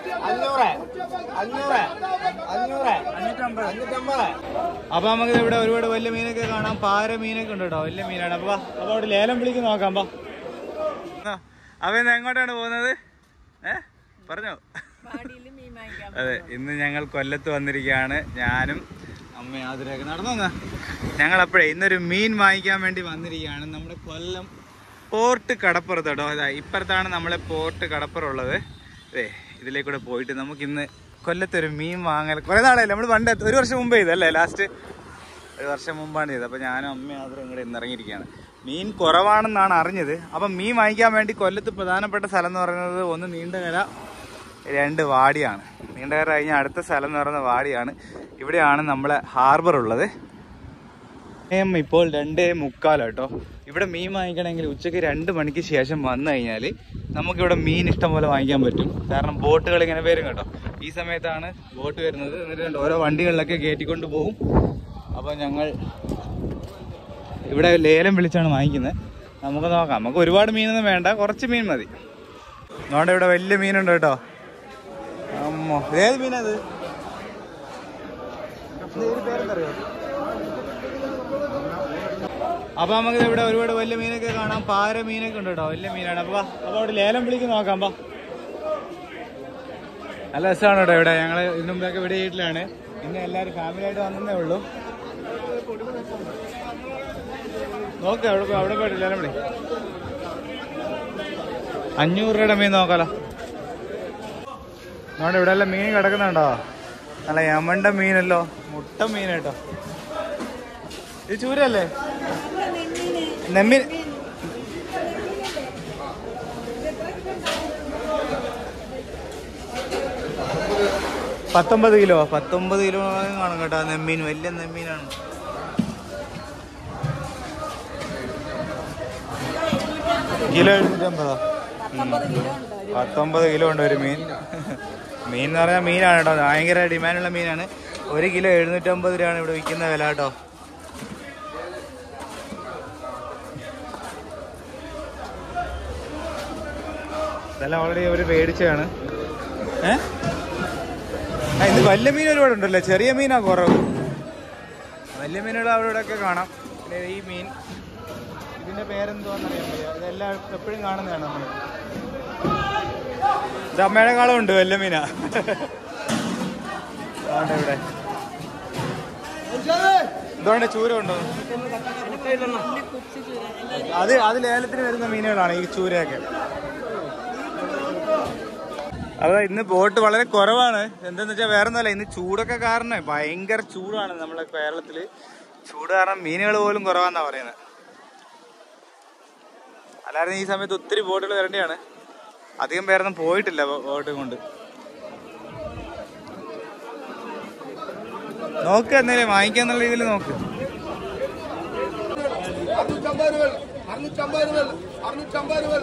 അഞ്ഞൂറ് അഞ്ഞൂറ് അഞ്ഞൂറ് അഞ്ഞൂറ്റമ്പത് അഞ്ഞൂറ്റമ്പത് അപ്പൊ നമുക്ക് ഇവിടെ ഒരുപാട് വലിയ മീനൊക്കെ കാണാം പാര മീനൊക്കെ ഉണ്ട് കേട്ടോ വലിയ മീനാണ് അപ്പൊ വാ, അപ്പൊ അവിടെ ലേലം വിളിക്ക് നോക്കാം പാ അവ ഇന്ന് എങ്ങോട്ടാണ് പോകുന്നത് ഏ പറഞ്ഞോ അതെ ഇന്ന് ഞങ്ങൾ കൊല്ലത്ത് വന്നിരിക്കുകയാണ് ഞാനും അമ്മ ആതിരയൊക്കെ നടന്നു വന്നാ ഞങ്ങൾ അപ്പോഴേ ഇന്നൊരു മീൻ വാങ്ങിക്കാൻ വേണ്ടി വന്നിരിക്കുകയാണ് നമ്മുടെ കൊല്ലം പോർട്ട് കടപ്പുറത്ത് കേട്ടോ അതാ ഇപ്പുറത്താണ് നമ്മളെ പോർട്ട് കടപ്പുറമുള്ളത് അതെ ഇതിലേക്കൂടെ പോയിട്ട് നമുക്കിന്ന് കൊല്ലത്തൊരു മീൻ വാങ്ങൽ കുറേ നാളായില്ല നമ്മൾ പണ്ട് ഒരു വർഷം മുമ്പ് ചെയ്തല്ലേ ലാസ്റ്റ് ഒരു വർഷം മുമ്പാണ് ചെയ്തത് അപ്പോൾ ഞാനും അമ്മയും ആതിരും ഇങ്ങോട്ട് ഇന്ന് ഇറങ്ങിയിരിക്കുകയാണ് മീൻ കുറവാണെന്നാണ് അറിഞ്ഞത് അപ്പം മീൻ വാങ്ങിക്കാൻ വേണ്ടി കൊല്ലത്ത് പ്രധാനപ്പെട്ട സ്ഥലം എന്ന് പറയുന്നത് ഒന്ന് നീണ്ടകര രണ്ട് വാടിയാണ് നീണ്ടകര കഴിഞ്ഞ അടുത്ത സ്ഥലം എന്ന് പറയുന്നത് വാടിയാണ് ഇവിടെയാണ് നമ്മളെ ഹാർബർ ഉള്ളത് സമയം ഇപ്പോൾ രണ്ടേ മുക്കാലോ കേട്ടോ ഇവിടെ മീൻ വാങ്ങിക്കണമെങ്കിൽ ഉച്ചയ്ക്ക് രണ്ട് മണിക്ക് ശേഷം വന്നു കഴിഞ്ഞാൽ നമുക്കിവിടെ മീൻ ഇഷ്ടം പോലെ വാങ്ങിക്കാൻ പറ്റും കാരണം ബോട്ടുകൾ ഇങ്ങനെ വരും കേട്ടോ ഈ സമയത്താണ് ബോട്ട് വരുന്നത് എന്നിട്ട് കണ്ടോ ഓരോ വണ്ടികളിലൊക്കെ കയറ്റിക്കൊണ്ട് പോകും അപ്പോൾ ഞങ്ങൾ ഇവിടെ ലേലം വിളിച്ചാണ് വാങ്ങിക്കുന്നത് നമുക്ക് നോക്കാം നമുക്ക് ഒരുപാട് മീനൊന്നും വേണ്ട കുറച്ച് മീൻ മതി അതുകൊണ്ട് ഇവിടെ വലിയ മീനുണ്ട് കേട്ടോ അമ്മോ ഏത് മീനത് പേരെന്തറിയോ അപ്പൊ നമുക്ക് ഇവിടെ ഒരുപാട് വലിയ മീനൊക്കെ കാണാം പാര മീനൊക്കെ ഉണ്ട് കേട്ടോ വലിയ മീനാണ് അപ്പൊ വാ, അപ്പൊ അവിടെ ലേലം വിളിക്ക് നോക്കാം പാ നല്ല രസമാണ് കേട്ടോ ഇവിടെ ഞങ്ങള് ഇതിനു മുമ്പൊക്കെ ഇവിടെ വീട്ടിലാണ് ഇന്ന് എല്ലാവരും ഫാമിലി ആയിട്ട് വന്നേ ഉള്ളൂ നോക്കാം അവിടെ പോയി- അവിടെ പോയിട്ട് ലേലം വിളി അഞ്ഞൂറ് രൂപയുടെ മീൻ നോക്കാലോ നമ്മുടെ ഇവിടെ എല്ലാം മീൻ കിടക്കുന്നുണ്ടോ നല്ല യമണ്ട മീനല്ലോ മുട്ട മീൻ കേട്ടോ ഇത് ചൂരല്ലേ നെമ്മീൻ പത്തൊമ്പത് കിലോ പത്തൊമ്പത് കിലോ കാണും കേട്ടോ നെമ്മീൻ വലിയ നെമ്മീനാണ് കിലോ എഴുന്നൂറ്റമ്പതോ പത്തൊമ്പത് കിലോ ഉണ്ട് ഒരു മീൻ മീൻ എന്ന് പറഞ്ഞാൽ മീനാണ് കേട്ടോ ഭയങ്കര ഡിമാൻഡുള്ള മീനാണ് ഒരു കിലോ എഴുന്നൂറ്റമ്പത് രൂപയാണ് ഇവിടെ വിൽക്കുന്ന വില കേട്ടോ ഇതെല്ലാം ഓൾറെഡി അവർ മേടിച്ചതാണ് ഏ ആ ഇത് വലിയ മീൻ ഒരുപാടുണ്ടല്ലോ ചെറിയ മീനാ കുറവ് വലിയ മീനുകൾ അവിടെ ഒക്കെ കാണാം പിന്നെ ഈ മീൻ ഇതിന്റെ പേരെന്തുവാന്ന് അറിയാൻ വയ്യ ഇതെല്ലാം എപ്പോഴും കാണുന്നതാണ് നമ്മൾ ഇത് അമ്മയുടെ കാളുണ്ട് വലിയ മീനാ അതുകൊണ്ട് ഇവിടെ ഇതുകൊണ്ട് ചൂര ഉണ്ടോ അത് അത് ലേലത്തിന് വരുന്ന മീനുകളാണ് ഈ ചൂരയൊക്കെ അതെ ഇന്ന് ബോട്ട് വളരെ കുറവാണ് എന്തെന്ന് വെച്ചാൽ വേറെ ഒന്നുമല്ല ഇന്ന് ചൂടൊക്കെ കാരണം ഭയങ്കര ചൂടാണ് നമ്മളെ കേരളത്തില് ചൂട് കാരണം മീനുകൾ പോലും കുറവാന്നാ പറയുന്നത് അല്ലാതെ ഈ സമയത്ത് ഒത്തിരി ബോട്ടുകൾ വരേണ്ടതാണ് അധികം പേരൊന്നും പോയിട്ടില്ല ബോ- ബോട്ട് കൊണ്ട് നോക്ക് എന്നേലും വാങ്ങിക്കാന്നുള്ള രീതിയിൽ നോക്ക് അറുന്നൂറ്റമ്പത് രൂപ അറുന്നൂറ്റമ്പത് രൂപ അറുന്നൂറ്റമ്പത് രൂപ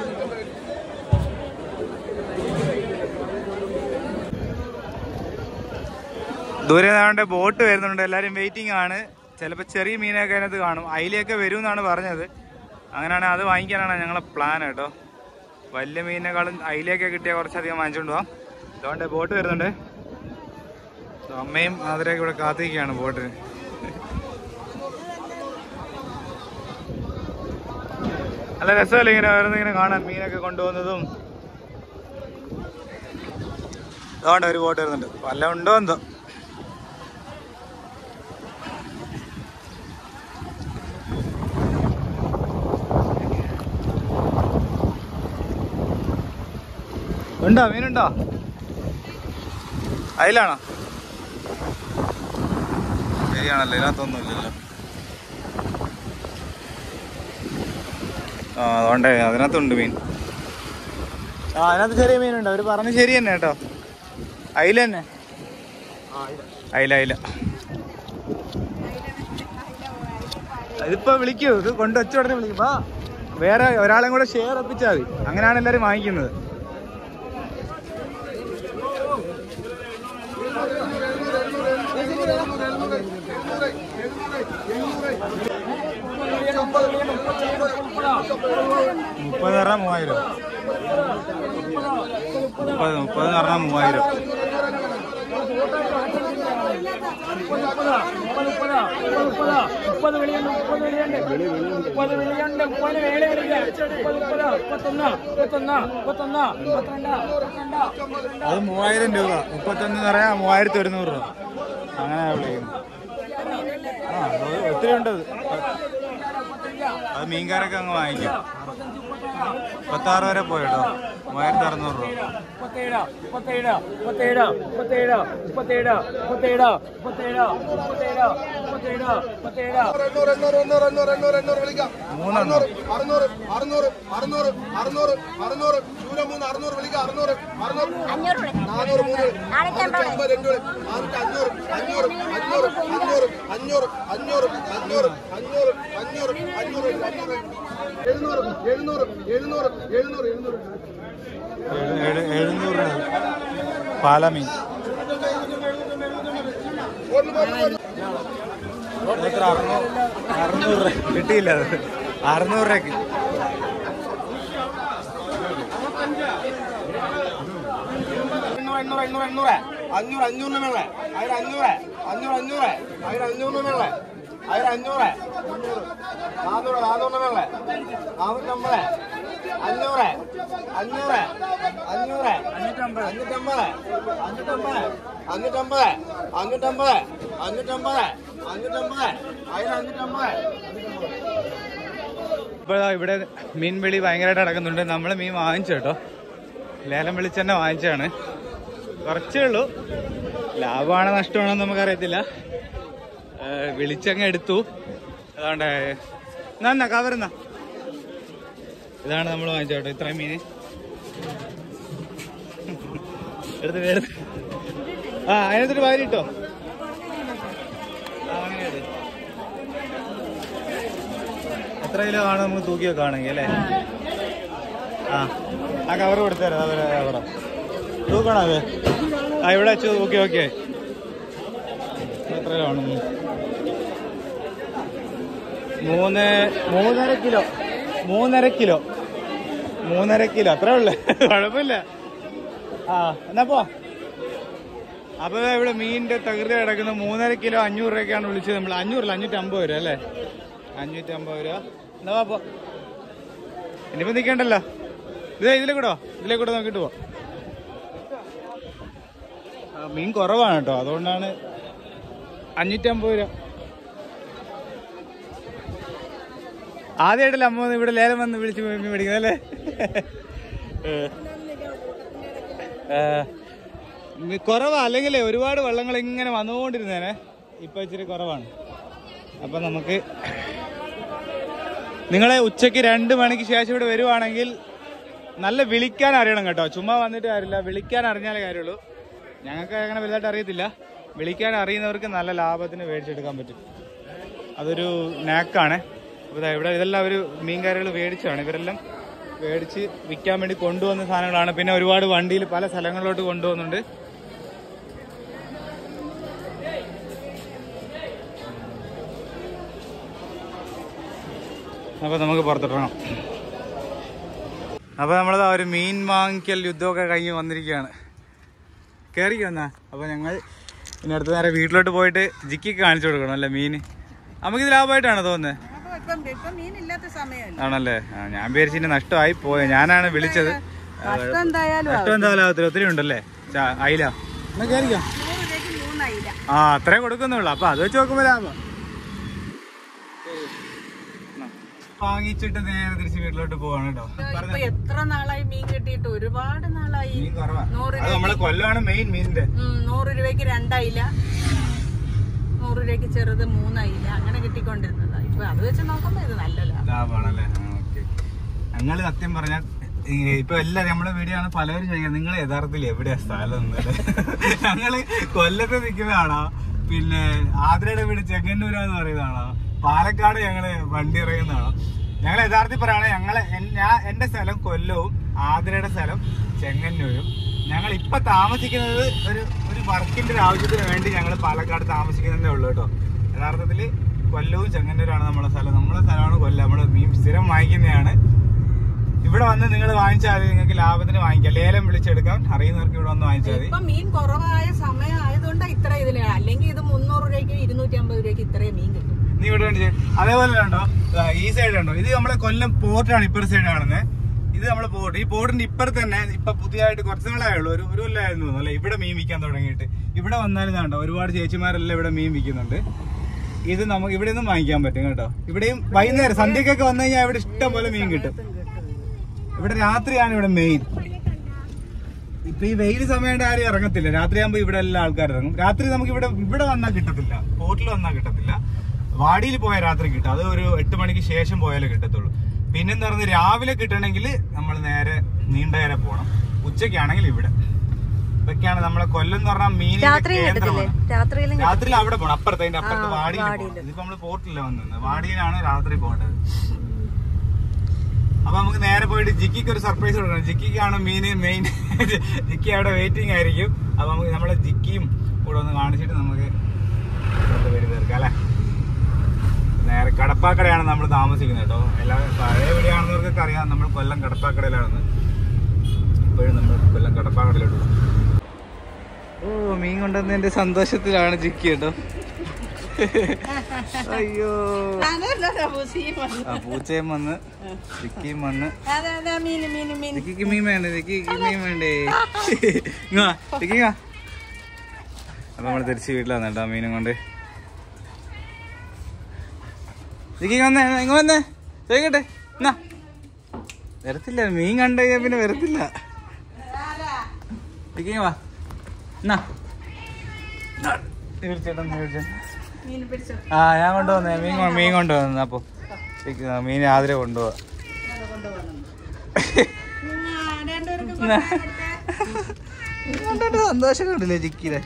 ദൂരെ നിന്നാണ്ട് ബോട്ട് വരുന്നുണ്ട് എല്ലാവരും വെയിറ്റിംഗ് ആണ് ചിലപ്പോൾ ചെറിയ മീനൊക്കെ അതിനകത്ത് കാണും അയിലയൊക്കെ വരും എന്നാണ് പറഞ്ഞത് അങ്ങനെയാണെങ്കിൽ അത് വാങ്ങിക്കാനാണ് ഞങ്ങളെ പ്ലാൻ കേട്ടോ വലിയ മീനിനെക്കാളും അയിലയൊക്കെ കിട്ടിയാൽ കുറച്ചധികം വാങ്ങിച്ചുകൊണ്ട് പോവാം അതുകൊണ്ട് ബോട്ട് വരുന്നുണ്ട് അമ്മയും അതിലേക്ക് ഇവിടെ കാത്തിരിക്കുകയാണ് ബോട്ടിന് നല്ല രസമല്ലേ ഇങ്ങനെ ഓരോന്ന് ഇങ്ങനെ കാണാൻ മീനൊക്കെ കൊണ്ടുപോകുന്നതും അതുകൊണ്ട് ഒരു ബോട്ട് വരുന്നുണ്ട് വല്ല ഉണ്ടോ എന്തോ ഉണ്ടോ മീനുണ്ടോ അതിലാണോ ശരിയാണല്ലോ ഇതിനകത്തൊന്നും ഇല്ലല്ലോ ആ അതുകൊണ്ടേ അതിനകത്തുണ്ട് മീൻ ആ അതിനകത്ത് ചെറിയ മീനുണ്ട് അവര് പറഞ്ഞ ശരി തന്നെ കേട്ടോ അയില തന്നെ അയില അയില ഇതിപ്പോ വിളിക്കൂ ഇത് കൊണ്ട് വെച്ച ഉടനെ വിളിക്കും വാ വേറെ ഒരാളെയും കൂടെ ഷെയർ ഒപ്പിച്ചാൽ മതി അങ്ങനെയാണ് എല്ലാരും വാങ്ങിക്കുന്നത് മുപ്പത് റ മൂവായിരം മുപ്പത് മുപ്പത് എന്ന് പറഞ്ഞാൽ മൂവായിരം മുപ്പത് വെളിയുണ്ട് മുപ്പത് വെളിയുണ്ട് മുപ്പത് വെളിയുണ്ട് മുപ്പത് വേളി വിളിക്കാം മുപ്പത് മുപ്പത് മുപ്പത്തൊന്ന് മുപ്പത്തൊന്ന് മുപ്പത്തൊന്ന് മുപ്പത്തിരണ്ട് മുപ്പത്തിരണ്ട് അത് മൂവായിരം രൂപ മുപ്പത്തൊന്ന് എന്ന് പറയാം മൂവായിരത്തി ഒരുന്നൂറ് രൂപ അങ്ങനെ വിളിക്കുന്നു ആ അത് ഒത്തിരി ഉണ്ട് അത്. അത് മീൻകാരൊക്കെ അങ്ങ് വാങ്ങിക്കും മുപ്പത്താറ് വരെ പോയിട്ടോ മൂവായിരത്തി അറുന്നൂറ് രൂപ മുപ്പത്തേഴ് മുപ്പത്തേഴ് മുപ്പത്തേഴ് മുപ്പത്തേഴ് മുപ്പത്തേഴ് മുപ്പത്തേഴ് മുപ്പത്തേഴ് മുപ്പത്തേഴ് മുപ്പത്തേഴ് മുപ്പത്തേഴ് എണ്ണൂറ് എണ്ണൂറ് എണ്ണൂറ് എണ്ണൂറ് എണ്ണൂറ് എണ്ണൂറ് വിളിക്കാം മൂന്നെണ്ണം അറുന്നൂറ് അറുന്നൂറ് അറുന്നൂറ് അറുന്നൂറ് അറുന്നൂറ് ചൂര മൂന്ന് അറുന്നൂറ് വിളിക്കാം അറുന്നൂറ് അറുന്നൂറ് അഞ്ഞൂറ് വിളി. നാനൂറ് മൂന്ന് നാനൂറ്റി അമ്പത് അമ്പത് രണ്ട് വിളി നാനൂറ്റി അഞ്ഞൂറ് അഞ്ഞൂറ് അഞ്ഞൂറ് അഞ്ഞൂറ് അഞ്ഞൂറ് അഞ്ഞൂറ് അഞ്ഞൂറ് അഞ്ഞൂറ് അഞ്ഞൂറ് അഞ്ഞൂറ് അഞ്ഞൂറ് എഴുന്നൂറ് എഴുന്നൂറ് എഴുന്നൂറ് എഴുന്നൂറ് എഴുന്നൂറ് ഏഴ്- ഏഴ്- എഴുന്നൂറ് രൂപ പാലമീൻ ഒന്ന് പോയി എത്ര അറുന്നൂറ് അറുന്നൂറ് രൂപ കിട്ടിയില്ല അത് അറുന്നൂറ് രൂപയ്ക്ക് എണ്ണൂറ് എണ്ണൂറ് എണ്ണൂറ് എണ്ണൂറ് അഞ്ഞൂറ് അഞ്ഞൂറിന് മേളെ ആയിരം അഞ്ഞൂറ് അഞ്ഞൂറ് അഞ്ഞൂറ് ആയിരം അഞ്ഞൂറിന് മേളെ ആയിരം അഞ്ഞൂറ് നാനൂറ് നാനൂറിന് മേളെ നാനൂറ്റമ്പത് അഞ്ഞൂറ് അഞ്ഞൂറ് അഞ്ഞൂറ് അഞ്ഞൂറ്റമ്പത് അഞ്ഞൂറ്റമ്പത് അഞ്ഞൂറ്റമ്പത് അഞ്ഞൂറ്റമ്പത് അഞ്ഞൂറ്റമ്പത് അഞ്ഞൂറ്റമ്പത് അഞ്ഞൂറ്റമ്പത് ആയിരം അഞ്ഞൂറ്റമ്പത് ഇപ്പോൾ ഇവിടെ മീൻ വിളി ഭയങ്കരമായിട്ട് നടക്കുന്നുണ്ട് നമ്മൾ മീൻ വാങ്ങിച്ചു കേട്ടോ ലേലം വിളിച്ച് തന്നെ വാങ്ങിച്ചതാണ് കുറച്ചേ ഉള്ളൂ ലാഭമാണോ നഷ്ടമാണോ എന്ന് നമുക്കറിയത്തില്ല ഏഹ് വിളിച്ചങ്ങ് എടുത്തു അതുകൊണ്ട് എന്നാ കവറുന്ന ഇതാണ് നമ്മൾ വാങ്ങിച്ച കേട്ടോ ഇത്രയും മീന് എടുത്ത് എടുത്ത് ആ അതിനകത്തൊരു വാരി ഇട്ടോ ആ അങ്ങനെ എടുത്ത് എത്ര കിലോ ആണ് നമുക്ക് തൂക്കി വെക്കുകയാണെങ്കിൽ അല്ലേ ആ ആ കവർ കൊടുത്തരാം അവരെ കവറ തൂക്കണോ അത് ആ ഇവിടെ വെച്ച് തൂക്കി ഓക്കെ എത്ര കിലോ ആണ് മൂന്ന് മൂന്നര കിലോ മൂന്നര കിലോ മൂന്നര കിലോ അത്രേ ഉള്ളു കുഴപ്പമില്ല ആ എന്നാ പോ അപ്പൊ ഇവിടെ മീനിന്റെ തകൃതി കിടക്കുന്ന മൂന്നര കിലോ അഞ്ഞൂറ് രൂപയ്ക്കാണ് വിളിച്ചത് നമ്മൾ അഞ്ഞൂറില്ല അഞ്ഞൂറ്റി അമ്പത് രൂപ അല്ലേ അഞ്ഞൂറ്റി അമ്പത് രൂപ എന്നാ വാ പോ ഇനിയിപ്പോ നിക്കണ്ടല്ലോ ഇത് ഇതിലെ കൂടോ ഇതിലെ കൂടെ നോക്കിട്ട് പോ ആ, മീൻ കുറവാണ് കേട്ടോ അതുകൊണ്ടാണ് അഞ്ഞൂറ്റി അമ്പത് രൂപ ആദ്യമായിട്ടല്ലേ അമ്മ വന്ന് ഇവിടെ ലേലം വന്ന് വിളിച്ച് മീൻ മേടിക്കുന്നത് അല്ലേ ഏ. ഏ. മി- കുറവാ അല്ലെങ്കിലേ ഒരുപാട് വള്ളങ്ങൾ ഇങ്ങനെ വന്നുകൊണ്ടിരുന്നേനെ ഇപ്പൊ ഇച്ചിരി കുറവാണ് അപ്പൊ നമുക്ക് നിങ്ങളെ ഉച്ചയ്ക്ക് രണ്ട് മണിക്ക് ശേഷം ഇവിടെ വരുവാണെങ്കിൽ നല്ല വിളിക്കാൻ അറിയണം കേട്ടോ ചുമ്മാ വന്നിട്ട് കാര്യമില്ല വിളിക്കാൻ അറിഞ്ഞാലേ കാര്യമുള്ളൂ ഞങ്ങൾക്ക് അങ്ങനെ വലുതായിട്ട് അറിയത്തില്ല വിളിക്കാൻ അറിയുന്നവർക്ക് നല്ല ലാഭത്തിന് മേടിച്ചെടുക്കാൻ പറ്റും അതൊരു നാക്കാണ് അപ്പോൾ ദാ ഇവിടെ ഇതെല്ലാം ഒരു മീൻകാരികൾ മേടിച്ചാണ് ഇവരെല്ലാം മേടിച്ച് വിൽക്കാൻ വേണ്ടി കൊണ്ടുവന്ന സാധനങ്ങളാണ് പിന്നെ ഒരുപാട് വണ്ടിയിൽ പല സ്ഥലങ്ങളിലോട്ട് കൊണ്ടുപോകുന്നുണ്ട് അപ്പോൾ നമുക്ക് പുറത്തിറങ്ങാം അപ്പോൾ നമ്മളത് ഒരു മീൻ വാങ്ങിക്കൽ യുദ്ധമൊക്കെ കഴിഞ്ഞ് വന്നിരിക്കുകയാണ് കയറി വന്നാ അപ്പോൾ ഞങ്ങൾ ഇനി അടുത്ത നേരം വീട്ടിലോട്ട് പോയിട്ട് ജിക്കിക്ക് കാണിച്ചു കൊടുക്കണം അല്ലേ മീൻ നമുക്കിത് ലാഭമായിട്ടാണ് തോന്നുന്നത് ഇപ്പം ഇപ്പം മീനില്ലാത്ത സമയമല്ല ആണല്ലേ ആ, ഞാൻ വിചാരിച്ചിട്ട് നഷ്ടമായി പോയ ഞാനാണ് വിളിച്ചത് നഷ്ടം എന്തായാലും നഷ്ടം എന്താ ലാഭത്തിൽ ഒത്തിരി ഉണ്ടല്ലേ ചാ- അയില എന്നാ കയറിക്കോ നൂറ് രൂപയ്ക്ക് മൂന്നായില്ല ആ അത്രേ കൊടുക്കുന്നുള്ളൂ അപ്പൊ അത് വെച്ച് നോക്കുമ്പോ ലാഭം വാങ്ങിച്ചിട്ട് നേരെ തിരിച്ച് വീട്ടിലോട്ട് പോവാണ് കേട്ടോ ഇപ്പൊ എത്ര നാളായി മീൻ കിട്ടിയിട്ട് ഒരുപാട് നാളായി മീൻ കുറവാ നൂറ് അത് നമ്മളെ കൊല്ലമാണ് മെയിൻ മീനിന്റെ ഉം, നൂറ് രൂപയ്ക്ക് രണ്ടായില്ല നൂറ് രൂപയ്ക്ക് ചെറുത് മൂന്നായില്ല അങ്ങനെ കിട്ടിക്കൊണ്ടിരുന്നതാ ഇപ്പൊ അത് വെച്ച് നോക്കുമ്പോ ഇത് നല്ല ലാഭം ലാഭമാണല്ലേ ഓക്കെ ഞങ്ങള് സത്യം പറഞ്ഞാൽ ഇപ്പൊ എല്ലാരും നമ്മളെ വീഡിയോ ആണ് പലരും ചോദിക്കുന്നത് നിങ്ങൾ യഥാർത്ഥത്തിൽ എവിടെയാ സ്ഥലം എന്നത് ഞങ്ങള് കൊല്ലത്ത് നിൽക്കുന്നതാണോ പിന്നെ ആതിരയുടെ വീട് ചെങ്ങന്നൂരാന്ന് പറയുന്നതാണോ പാലക്കാട് ഞങ്ങള് വണ്ടി ഇറങ്ങുന്നതാണോ ഞങ്ങൾ യഥാർത്ഥത്തിൽ പറയുകയാണെങ്കിൽ ഞങ്ങളെ എൻ- ഞാൻ എന്റെ സ്ഥലം കൊല്ലവും ആതിരയുടെ സ്ഥലം ചെങ്ങന്നൂരും ഞങ്ങൾ ഇപ്പൊ താമസിക്കുന്നത് ഒരു ഒരു വർക്കിന്റെ ഒരു ആവശ്യത്തിന് വേണ്ടി ഞങ്ങൾ പാലക്കാട് താമസിക്കുന്നതേ ഉള്ളൂ കേട്ടോ യഥാർത്ഥത്തില് കൊല്ലവും ചെങ്ങന്നൂരാണ് നമ്മളെ സ്ഥലം നമ്മളെ സ്ഥലമാണ് കൊല്ലം നമ്മള് മീൻ സ്ഥിരം വാങ്ങിക്കുന്നതാണ് ഇവിടെ വന്ന് നിങ്ങൾ വാങ്ങിച്ചാൽ മതി നിങ്ങൾക്ക് ലാഭത്തിന് വാങ്ങിക്കാം ലേലം വിളിച്ചെടുക്കാം അറിയുന്നവർക്ക് ഇവിടെ വന്ന് വാങ്ങിച്ചാൽ മതി ഇപ്പൊ മീൻ കുറവായ സമയം ആയതുകൊണ്ട് ഇത്ര ഇതില് അല്ലെങ്കിൽ ഇത് മുന്നൂറ് രൂപയ്ക്ക് ഇരുന്നൂറ്റി അമ്പത് രൂപയ്ക്ക് ഇത്രയും മീൻ കിട്ടും നീ ഇവിടെ ഉണ്ട് അതേപോലെ ഉണ്ടോ ദാ ഈ സൈഡ് ഉണ്ടോ ഇത് നമ്മളെ കൊല്ലം പോർട്ടാണ് ഇപ്പുറത്തെ സൈഡ് കാണുന്നത് ഇത് നമ്മളെ പോർട്ട് ഈ പോർട്ടിന്റെ ഇപ്പുറത്ത് തന്നെ ഇപ്പൊ പുതിയതായിട്ട് കുറച്ച് നാളായേ ഉള്ളൂ ഒരു ഒരു കൊല്ലമായിരുന്നു തോന്നുന്നു അല്ലെ ഇവിടെ മീൻ വിൽക്കാൻ തുടങ്ങിയിട്ട് ഇവിടെ വന്നാലും ഇതാണ്ടോ ഒരുപാട് ചേച്ചിമാരെല്ലാം ഇവിടെ മീൻ വിൽക്കുന്നുണ്ട് ഇത് നമുക്ക് ഇവിടെ നിന്നും വാങ്ങിക്കാൻ പറ്റും കേട്ടോ ഇവിടെയും വൈകുന്നേരം സന്ധ്യക്കൊക്കെ വന്നു കഴിഞ്ഞാൽ ഇവിടെ ഇഷ്ടം പോലെ മീൻ കിട്ടും ഇവിടെ രാത്രിയാണ് ഇവിടെ മെയിൻ ഇപ്പൊ ഈ വെയിൽ സമയത്ത് ആരും ഇറങ്ങത്തില്ല രാത്രിയാകുമ്പോ ഇവിടെ എല്ലാ ആൾക്കാർ ഇറങ്ങും രാത്രി നമുക്ക് ഇവിടെ ഇവിടെ വന്നാൽ കിട്ടത്തില്ല പോർട്ടിൽ വന്നാൽ കിട്ടത്തില്ല വാടിയിൽ പോയാൽ രാത്രി കിട്ടും അത് ഒരു എട്ട് മണിക്ക് ശേഷം പോയാലേ കിട്ടത്തുള്ളൂ പിന്നെന്ന് പറഞ്ഞ് രാവിലെ കിട്ടണമെങ്കിൽ നമ്മൾ നേരെ നീണ്ടകര പോകണം ഉച്ചയ്ക്കാണെങ്കിൽ ഇവിടെ ഇതൊക്കെയാണ് നമ്മളെ കൊല്ലം എന്ന് പറഞ്ഞാൽ മീൻ കേന്ദ്രമാണ് രാത്രിയിലും രാത്രി അവിടെ പോകണം അപ്പുറത്ത് അതിന്റെ അപ്പുറത്ത് വാടിയിൽ പോകണം ഇതിപ്പോ നമ്മള് പോർട്ടില്ല വന്നത് വാടിയിലാണ് രാത്രി പോകേണ്ടത് അപ്പൊ നമുക്ക് നേരെ പോയിട്ട് ജിക്കിക്ക് ഒരു സർപ്രൈസ് കൊടുക്കണം ജിക്കിക്കാണ് മീന് മെയിൻ ജിക്കി അവിടെ വെയിറ്റിംഗ് ആയിരിക്കും അപ്പൊ നമുക്ക് നമ്മളെ ജിക്കിയും കൂടെ ഒന്ന് കാണിച്ചിട്ട് നമുക്ക് ഇവിടുത്തെ പേര് തീർക്കാം അല്ലെ നേരെ കടപ്പാക്കടയാണ് നമ്മൾ താമസിക്കുന്നത് കേട്ടോ എല്ലാ പഴയ വീടാണെന്നവർക്കൊക്കെ അറിയാം നമ്മൾ കൊല്ലം കടപ്പാക്കടയിലാണെന്ന് ഇപ്പോഴും നമ്മൾ കൊല്ലം കടപ്പാക്കടയിലോട്ട് പോകും ഓ മീൻ കൊണ്ടുവന്നതിന്റെ സന്തോഷത്തിലാണ് ജിക്കി കേട്ടോ അയ്യോ ആ പൂച്ചയും വന്ന് ജിക്കിയും വന്ന് മീന് മീന് മീൻ ജിക്കിക്ക് മീൻ വേണ്ടേ ജിക്കിക്ക് മീൻ വേണ്ടേ ഇങ്ങ് വാ, ജിക്കി ഇങ്ങ് വാ. അപ്പൊ നമ്മള് തിരിച്ച് വീട്ടിലാണ് കേട്ടോ മീനും കൊണ്ട് ജിക്കി വന്നേ ഇങ്ങ വന്നേ ചോദിക്കട്ടെ എന്നാ വരത്തില്ല മീൻ കണ്ടു കഴിഞ്ഞാൽ പിന്നെ വരത്തില്ല ജിക്കി ഇങ്ങ് വാ എന്നാ എന്നാ. തീർച്ചയായിട്ടും തീർച്ചയായിട്ടും മീൻ പിടിച്ചോ ആ ഞാൻ കൊണ്ടുവന്നേ മീൻ കൊ- മീൻ കൊണ്ടുവന്നു അപ്പൊ ഇക്ക് മീൻ ആതിരെ കൊണ്ടുപോവാ എന്നാ. മീൻ കണ്ടിട്ട് സന്തോഷം കണ്ടില്ലേ ചിക്കിലെ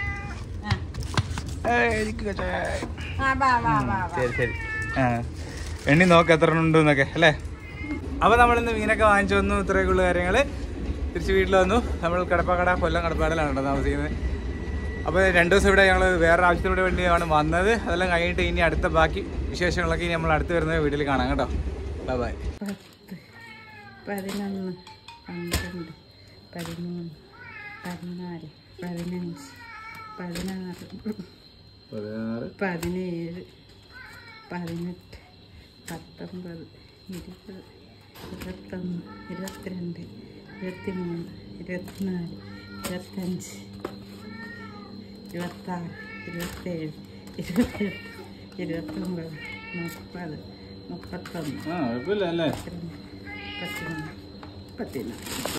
ആ വാ വാ വാ ശരി ശരി ആ എണ്ണി നോക്ക് എത്ര ഉണ്ട് എന്നൊക്കെ അല്ലേ അപ്പൊ നമ്മളിന്ന് മീനൊക്കെ വാങ്ങിച്ചു വന്നു ഇത്രയൊക്കെ ഉള്ള കാര്യങ്ങള് തിരിച്ച് വീട്ടിൽ വന്നു നമ്മൾ കടപ്പാക്കട കൊല്ലം കടപ്പാടിലാണ് കേട്ടോ താമസിക്കുന്നത് അപ്പോൾ രണ്ട് ദിവസം ഇവിടെ ഞങ്ങൾ വേറെ ആവശ്യത്തിലൂടെ വേണ്ടിയാണ് വന്നത് അതെല്ലാം കഴിഞ്ഞിട്ട് ഇനി അടുത്ത ബാക്കി വിശേഷങ്ങളൊക്കെ ഇനി നമ്മൾ അടുത്ത് വരുന്ന വീട്ടിൽ കാണാം കേട്ടോ ബൈ ബൈ പതിനൊന്ന് പന്ത്രണ്ട് പതിമൂന്ന് പതിനാല് പതിനഞ്ച് പതിനാറ് പതിനേഴ് പതിനെട്ട് പത്തൊമ്പത് ഇരുപത് ഇരുപത്തൊന്ന് ഇരുപത്തിരണ്ട് ഇരുപത്തിമൂന്ന് ഇരുപത്തിനാല് ഇരുപത്തഞ്ച് ഇരുപത്താറ് ഇരുപത്തേഴ് ഇരുപത്തെട്ട് ഇരുപത്തൊമ്പത് മുപ്പത് മുപ്പത്തൊന്ന് ആ കുഴപ്പമില്ല അല്ലേ മുപ്പത്തിരണ്ട് മുപ്പത്തിമൂന്ന് മുപ്പത്തിനാല്